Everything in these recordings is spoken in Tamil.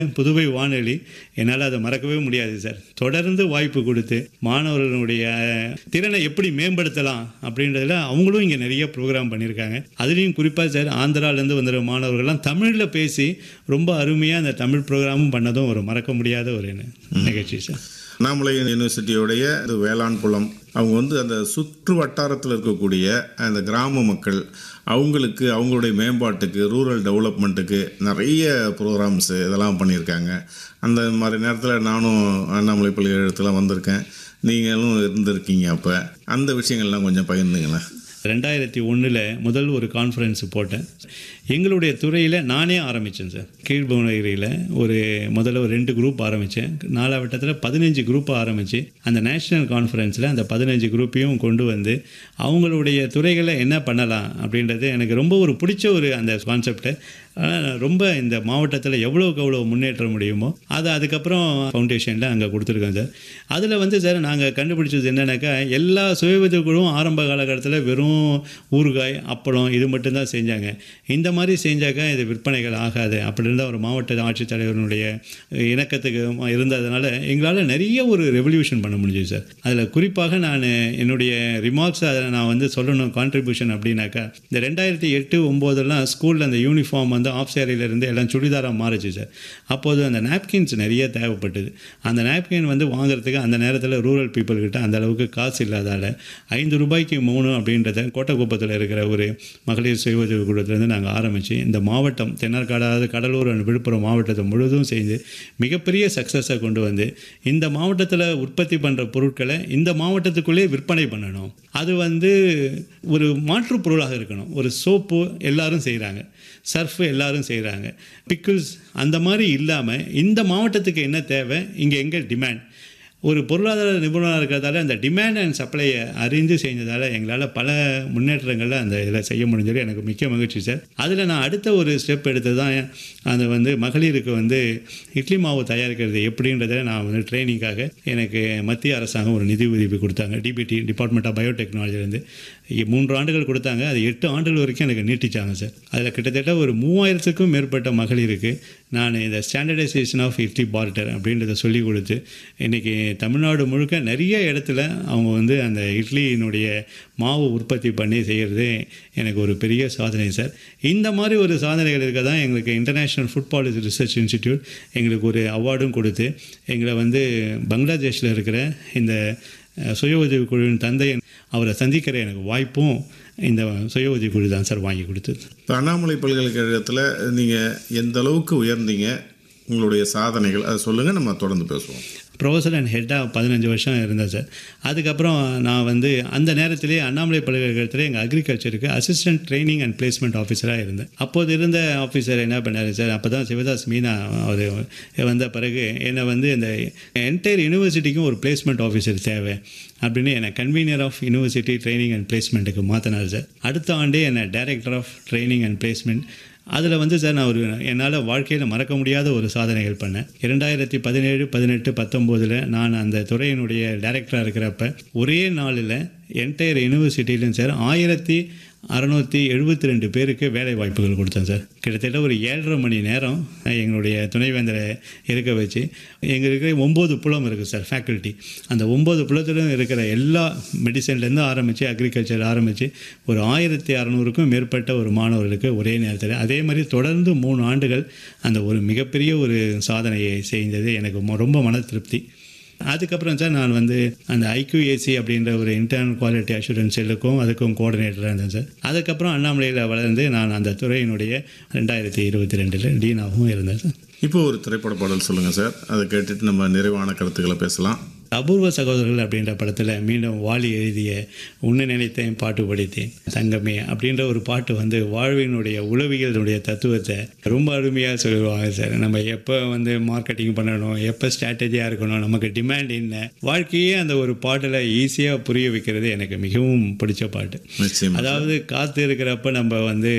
புதுவை வானொலி என்னால் அதை மறக்கவே முடியாது சார் தொடர்ந்து வாய்ப்பு கொடுத்து மாணவர்களுடைய திறனை எப்படி மேம்படுத்தலாம் அப்படின்றதுல அவங்களும் இங்கே நிறைய ப்ரோக்ராம் பண்ணியிருக்காங்க அதுலேயும் குறிப்பாக சார் ஆந்திராலேருந்து வந்துடுற மாணவர்கள்லாம் தமிழில் பேசி ரொம்ப அருமையாக அந்த தமிழ் ப்ரோக்ராமும் பண்ணதும் ஒரு மறக்க முடியாத ஒரு நிகழ்ச்சி சார் அண்ணாமலை யூனிவர்சிட்டியோடைய இது வேளாண் குளம் அவங்க வந்து அந்த சுற்று வட்டாரத்தில் இருக்கக்கூடிய அந்த கிராம மக்கள் அவங்களுக்கு அவங்களுடைய மேம்பாட்டுக்கு ரூரல் டெவலப்மெண்ட்டுக்கு நிறைய ப்ரோக்ராம்ஸு இதெல்லாம் பண்ணியிருக்காங்க அந்த மாதிரி நேரத்தில் நானும் அண்ணாமலை பல்கலைக்கழகத்தில் வந்திருக்கேன் நீங்களும் இருந்திருக்கீங்க அப்போ அந்த விஷயங்கள்லாம் கொஞ்சம் பகிர்ந்துங்களேன் ரெண்டாயிரத்தி ஒன்றில் முதல் ஒரு கான்ஃபரன்ஸ் போட்டேன் எங்களுடைய துறையில் நானே ஆரம்பித்தேன் சார் கீழ்புவனகிரியில் ஒரு முதல்ல ஒரு ரெண்டு குரூப் ஆரம்பித்தேன் நாலாவட்டத்தில் பதினஞ்சு குரூப் ஆரம்பித்து அந்த நேஷ்னல் கான்ஃபரன்ஸில் அந்த பதினஞ்சு குரூப்பையும் கொண்டு வந்து அவங்களுடைய துறைகளை என்ன பண்ணலாம் அப்படின்றது எனக்கு ரொம்ப ஒரு பிடிச்ச ஒரு அந்த கான்செப்டை ரொம்ப இந்த மாவட்டத்தில் எவ்வளோக்கு எவ்வளோ முன்னேற்ற முடியுமோ அதை அதுக்கப்புறம் ஃபவுண்டேஷனில் அங்கே கொடுத்துருக்கோம் சார் அதில் வந்து சார் நாங்கள் கண்டுபிடிச்சது என்னென்னாக்கா எல்லா சுய உதவிக்குழுவும் ஆரம்ப காலகட்டத்தில் வெறும் ஊறுகாய் அப்பளம் இது மட்டும்தான் செஞ்சாங்க இந்த மாதிரி செஞ்சாக்கா இது விற்பனைகள் ஆகாது அப்படி இருந்தால் ஒரு மாவட்ட ஆட்சித்தலைவருடைய இணக்கத்துக்கு இருந்ததுனால எங்களால் நிறைய ஒரு ரெவல்யூஷன் பண்ண முடிஞ்சுது சார் அதில் குறிப்பாக நான் என்னுடைய ரிமார்க்ஸ் அதை நான் வந்து சொல்லணும் கான்ட்ரிபியூஷன் அப்படின்னாக்கா இந்த ரெண்டாயிரத்தி எட்டு ஒம்போதெல்லாம் ஸ்கூலில் அந்த யூனிஃபார்ம் வந்து ஆஃப் சேரியிலேருந்து எல்லாம் சுடிதாராக மாறுச்சு சார் அப்போது அந்த நாப்கின்ஸ் நிறைய தேவைப்பட்டது அந்த நாப்கின் வந்து வாங்குறதுக்கு அந்த நேரத்தில் ரூரல் பீப்புள்கிட்ட அந்த அளவுக்கு காசு இல்லாதால் ஐந்து ரூபாய்க்கு மூணு அப்படின்றத கோட்டக்குப்பத்தில் இருக்கிற ஒரு மகளிர் சுய உதவி கூடத்துலேருந்து நாங்கள் ஆரம்பித்து இந்த மாவட்டம் தென்னார்காடாவது கடலூர் and விழுப்புரம் மாவட்டத்தை முழுவதும் செய்து மிகப்பெரிய சக்ஸஸை கொண்டு வந்து இந்த மாவட்டத்தில் உற்பத்தி பண்ணுற பொருட்களை இந்த மாவட்டத்துக்குள்ளே விற்பனை பண்ணணும் அது வந்து ஒரு மாற்றுப் பொருளாக இருக்கணும் ஒரு சோப்பு எல்லாரும் செய்கிறாங்க சர்ஃப் எல்லாரும் செய்கிறாங்க பிக்கிள்ஸ் அந்த மாதிரி இல்லாமல் இந்த மாவட்டத்துக்கு என்ன தேவை இங்கே எங்கே டிமாண்ட் ஒரு பொருளாதார நிபுணராக இருக்கிறதால அந்த டிமாண்ட் அண்ட் சப்ளையை அறிந்து செஞ்சதால் எங்களால் பல முன்னேற்றங்களை அந்த இதில் செய்ய முடிஞ்சது எனக்கு மிக்க மகிழ்ச்சி சார் அதில் நான் அடுத்த ஒரு ஸ்டெப் எடுத்து தான் அது வந்து மகளிருக்கு வந்து இட்லி மாவு தயாரிக்கிறது எப்படின்றத நான் வந்து ட்ரைனிங்காக எனக்கு மத்திய அரசாங்கம் ஒரு நிதி உதவி கொடுத்தாங்க டிபிடி டிபார்ட்மெண்ட் ஆஃப் பயோடெக்னாலஜிலேருந்து மூன்று ஆண்டுகள் கொடுத்தாங்க அது எட்டு ஆண்டுகள் வரைக்கும் எனக்கு நீட்டிச்சாங்க சார் அதில் கிட்டத்தட்ட ஒரு மூவாயிரத்துக்கும் மேற்பட்ட மகளிருக்கு நான் இந்த ஸ்டாண்டர்டைசேஷன் ஆஃப் இட்லி பார்ட்டர் அப்படின்றத சொல்லி கொடுத்து இன்றைக்கி தமிழ்நாடு முழுக்க நிறைய இடத்துல அவங்க வந்து அந்த இட்லியினுடைய மாவு உற்பத்தி பண்ணி செய்கிறது எனக்கு ஒரு பெரிய சாதனை சார் இந்த மாதிரி ஒரு சாதனைகள் இருக்க தான் எங்களுக்கு international food policy research institute எங்களுக்கு ஒரு அவார்டும் கொடுத்து எங்களை வந்து பங்களாதேஷில் இருக்கிற இந்த சுய உதவி குழுவின் தந்தை அவரை சந்திக்கிற எனக்கு வாய்ப்பும் இந்த சுய உதவி குழு தான் சார் வாங்கி கொடுத்தது இப்போ அண்ணாமலை பல்கலைக்கழகத்தில் நீங்கள் எந்த அளவுக்கு உயர்ந்தீங்க உங்களுடைய சாதனைகள் அதை சொல்லுங்கள் நம்ம தொடர்ந்து பேசுவோம் ப்ரொஃபஸர் அண்ட் ஹெட்டாக பதினஞ்சு வருஷம் இருந்தேன் சார் அதுக்கப்புறம் நான் வந்து அந்த நேரத்திலே அண்ணாமலை பல்கலைக்கழகத்தில் எங்கள் அக்ரிகல்ச்சருக்கு அசிஸ்டன்ட் ட்ரைனிங் அண்ட் பிளேஸ்மெண்ட் ஆஃபீஸராக இருந்தேன் அப்போது இருந்த ஆஃபீஸர் என்ன பண்ணார் சார் அப்போ தான் சிவதாஸ் மீனா அவர் வந்த பிறகு என்னை வந்து இந்த என்டையர் யூனிவர்சிட்டிக்கும் ஒரு பிளேஸ்மெண்ட் ஆஃபீஸர் தேவை அப்படின்னு என்னை convener of university training and பிளேஸ்மெண்ட்டுக்கு மாற்றினார் சார் அடுத்த ஆண்டே என்னை director of training and placement அதில் வந்து சார் நான் ஒரு என்னால் வாழ்க்கையில் மறக்க முடியாத ஒரு சாதனைகள் பண்ணேன் இரண்டாயிரத்தி பதினேழு பதினெட்டு பத்தொம்போதில் நான் அந்த துறையினுடைய டைரக்டராக இருக்கிறப்ப ஒரே நாளில் என்டையர் யூனிவர்சிட்டியிலும் சார் ஆயிரத்தி அறநூற்றி எழுபத்தி ரெண்டு பேருக்கு வேலை வாய்ப்புகள் கொடுத்தேன் சார் கிட்டத்தட்ட ஒரு ஏழரை மணி நேரம் எங்களுடைய துணைவேந்தரை இருக்க வச்சு எங்களுக்கு ஒம்பது புலம் இருக்குது சார் ஃபேக்கல்ட்டி அந்த ஒம்பது புலத்திலும் இருக்கிற எல்லா மெடிசன்லேருந்து ஆரம்பித்து அக்ரிகல்ச்சர் ஆரம்பித்து ஒரு ஆயிரத்தி அறநூறுக்கும் மேற்பட்ட ஒரு மாணவர்களுக்கு ஒரே நேரத்தில் அதே மாதிரி தொடர்ந்து மூணு ஆண்டுகள் அந்த ஒரு மிகப்பெரிய ஒரு சாதனையை செய்தது எனக்கு ரொம்ப மன திருப்தி அதுக்கப்புறம் சார் நான் வந்து அந்த ஐக்யூஏசி அப்படின்ற ஒரு இன்டர்னல் குவாலிட்டி அஷூரன்ஸ் செல்லுக்கும் அதுக்கும் கோஆர்டினேட்டராக இருந்தேன் சார் அதுக்கப்புறம் அண்ணாமலையில் வளர்ந்து நான் அந்த துறையினுடைய ரெண்டாயிரத்தி இருபத்தி ரெண்டில் டீனாகவும் இருந்தேன் சார் இப்போ ஒரு திரைப்பட பாடல் சொல்லுங்கள் சார் அதை கேட்டுட்டு நம்ம நிறைவான கருத்துக்களை பேசலாம் அபூர்வ சகோதரர்கள் அப்படின்ற படத்தில் மீண்டும் வாலி எழுதிய உன்னை நினைத்தேன் பாட்டு படித்தேன் தங்கமே அப்படின்ற ஒரு பாட்டு வந்து வாழ்வினுடைய உளவியலுடைய தத்துவத்தை ரொம்ப அருமையாக சொல்லுவாங்க சார் நம்ம எப்போ வந்து மார்க்கெட்டிங் பண்ணணும் எப்போ ஸ்ட்ராட்டஜியாக இருக்கணும் நமக்கு டிமாண்ட் என்ன வாழ்க்கையே அந்த ஒரு பாட்டில் ஈஸியாக புரிய வைக்கிறது எனக்கு மிகவும் பிடிச்ச பாட்டு நிச்சயமா அதாவது காற்று இருக்கிறப்ப நம்ம வந்து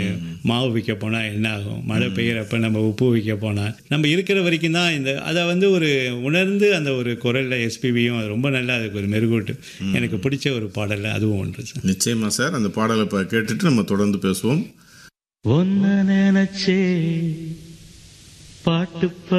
மாவு விற்க போனால் என்ன ஆகும் மழை பெய்யறப்ப நம்ம உப்பு விற்க போனால் நம்ம இருக்கிற வரைக்கும் தான் இந்த அதை வந்து ஒரு உணர்ந்து அந்த ஒரு குரலில் எஸ்பிபியும் அது ரொம்ப நல்லா அதுக்கு ஒரு மெருகூட்டு எனக்கு பிடிச்ச ஒரு பாடல் அதுவும் ஒன்று சார் நிச்சயமா சார் அந்த பாடலை இப்போ கேட்டுட்டு நம்ம தொடர்ந்து பேசுவோம் ஒன்ன நினைச்சே பாட்டு